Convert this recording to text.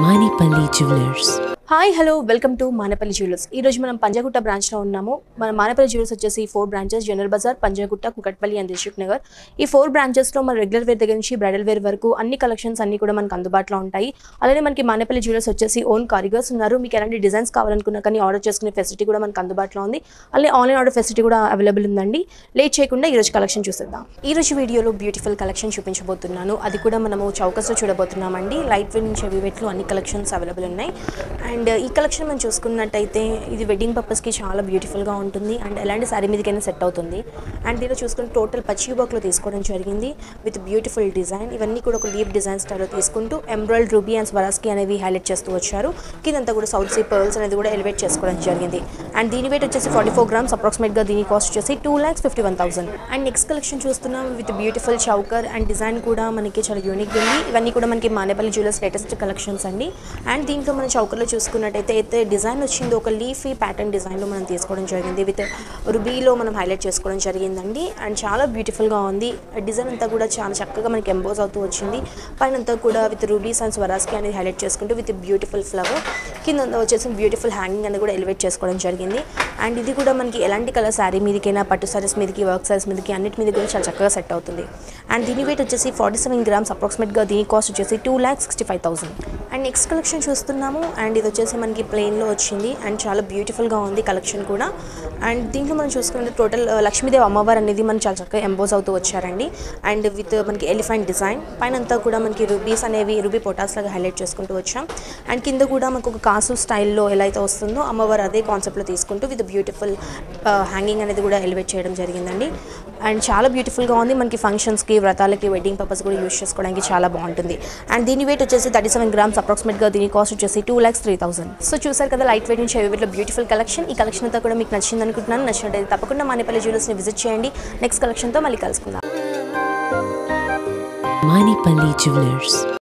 Manipali Jewelers. Hi hello welcome to Manapalli jewellers ఈ రోజు మనం పంజాగుట్ట బ్రాంచ్లో ఉన్నాము మన మానపల్లి జ్యువెలర్స్ వచ్చేసి four branches general bazaar Panjagutta Kukatpally and Dilsukhnagar ఈ ఫోర్ బ్రాంచెస్లో మన రెగ్యులర్ వేర్ దగ్గర నుంచి బ్రైడల్ వేర్ వరకు అన్ని కలెక్షన్స్ అన్ని కూడా మనకు అందుబాటులో ఉంటాయి అలానే మనకి మానపల్లి జ్యువెలర్స్ వచ్చేసి ఓన్ కారిగర్స్ ఉన్నారు మీకు ఎలాంటి డిజైన్స్ కావాలనుకున్నా కానీ ఆర్డర్ చేసుకునే ఫెసిలిటీ కూడా మనకు అందుబాటులో ఉంది అలానే ఆన్లైన్ ఆర్డర్ ఫెసిలిటీ కూడా అవైలబుల్ ఉందండి లేట్ చేయకుండా ఈ రోజు కలెక్షన్ చూసేద్దాం ఈ రోజు వీడియోలో బ్యూటిఫుల్ కలెక్షన్ చూపించబోతున్నాను అది కూడా మనము చౌకస్లో చూడబోతున్నామండి లైట్ వెయిట్ నుంచి హెవీ వెయిట్లో అన్ని కలెక్షన్స్ అవైలబుల్ ఉన్నాయి అండ్ ఈ కలెక్షన్ మనం చూసుకున్నట్టయితే ఇది వెడ్డింగ్ పర్పస్కి చాలా బ్యూటిఫుల్గా ఉంటుంది అండ్ ఎలాంటి శారీ మీదకైనా సెట్ అవుతుంది అండ్ దీనిలో చూసుకుంటే టోటల్ పచ్చి వర్క్లో తీసుకోవడం జరిగింది విత్ బ్యూటిఫుల్ డిజైన్ ఇవన్నీ కూడా ఒక లీప్ డిజైన్ స్టైల్లో తీసుకుంటూ ఎంబ్రాయిడ్ రూబీ అండ్ స్వరాస్కి అనేవి హైలైట్ చేస్తూ వచ్చారు కిందంతా కూడా సౌత్ సీ పర్ల్స్ అనేది కూడా ఎలివేట్ చేసుకోవడం జరిగింది అండ్ దీని వెయిట్ వచ్చేసి ఫార్టీ ఫోర్ గ్రామ్స్ అప్రాక్సిమేట్గా దీని కాస్ట్ వచ్చేసి two lakhs fifty one thousand and next collection చూస్తున్నాం with beautiful choker and design కూడా మనకి చాలా యూనిక్ ఉంది ఇవన్నీ కూడా మనకి మానేపల్లి జ్యువెలర్స్ లేటెస్ట్ కలెక్షన్స్ అండి అండ్ దీంట్లో మన చౌకర్లో చూసుకున్నట్టయితే అయితే డిజైన్ వచ్చింది ఒక లీఫీ ప్యాటర్న్ డిజైన్లో మనం తీసుకోవడం జరిగింది విత్ రుబీలో మనం హైలైట్ చేసుకోవడం జరిగిందండి అండ్ చాలా బ్యూటిఫుల్గా ఉంది డిజైన్ అంతా కూడా చాలా చక్కగా మనకి ఎంబోజ్ అవుతూ వచ్చింది పైన అంతా కూడా విత్ రూబీస్ అండ్ స్వరాస్కి అనేది హైలైట్ చేసుకుంటూ విత్ బ్యూటిఫుల్ ఫ్లవర్ కింద అంతా వచ్చేసి బ్యూటిఫుల్ హ్యాంగింగ్ అనేది కూడా ఎలివేట్ చేసుకోవడం జరిగింది అండ్ ఇది కూడా మనకి ఎలాంటి కలర్ శారీ మీదకైనా పట్టు సారీస్ మీదకి వర్క్ సారీస్ మీదకి అన్నిటి మీద కూడా చాలా చక్కగా సెట్ అవుతుంది అండ్ దీని వెయిట్ వచ్చేసి ఫార్టీ సెవెన్ గ్రామ్స్ అప్రాక్సిమేట్గా దీని కాస్ట్ వచ్చేసి two lakhs sixty five thousand and next collection చూస్తున్నాము అండ్ ఇది వచ్చేసి మనకి ప్లెయిన్లో వచ్చింది అండ్ చాలా బ్యూటిఫుల్గా ఉంది కలెక్షన్ కూడా అండ్ దీంట్లో మనం చూసుకుంటే టోటల్ లక్ష్మీదేవి అమ్మవారు అనేది మనం చాలా చక్కగా ఎంబోజ్ అవుతూ వచ్చారండి అండ్ విత్ మనకి ఎలిఫెంట్ డిజైన్ పైన అంతా కూడా మనకి రుబీస్ అనేవి రుబీ పొటాస్ లాగా హైలైట్ చేసుకుంటూ వచ్చాం అండ్ కింద కూడా మనకు ఒక కాసు స్టైల్లో ఎలా అయితే వస్తుందో అమ్మవారు అదే కాన్సెప్ట్లో తీసుకుంటూ విత్ బ్యూటిఫుల్ హ్యాంగింగ్ అనేది కూడా ఎలివేట్ చేయడం జరిగిందండి అండ్ చాలా బ్యూటిఫుల్గా ఉంది మనకి ఫంక్షన్స్కి వ్రతాలకి వెడ్డింగ్ పర్పస్ కూడా యూస్ చేసుకోవడానికి చాలా బాగుంటుంది అండ్ దీని వెయిట్ వచ్చేసి థర్టీ సెవెన్ గ్రామ్స్ అప్రాక్సిమేట్గా దీని కాస్ట్ వచ్చేసి two lakhs three thousand so చూసారు కదా లైట్ వెయిట్ నుంచి హెవీ వెయిట్లో బ్యూటిఫుల్ కలెక్షన్ ఈ కలెక్షన్ అంతా కూడా మీకు నచ్చింది అనుకుంటున్నాను నచ్చినట్టయితే తప్పకుండా మానేపల్లి జ్యువెలర్స్ని విజిట్ చేయండి నెక్స్ట్ కలెక్షన్తో మళ్ళీ కలుసుకుందాం Manipali Jewelers.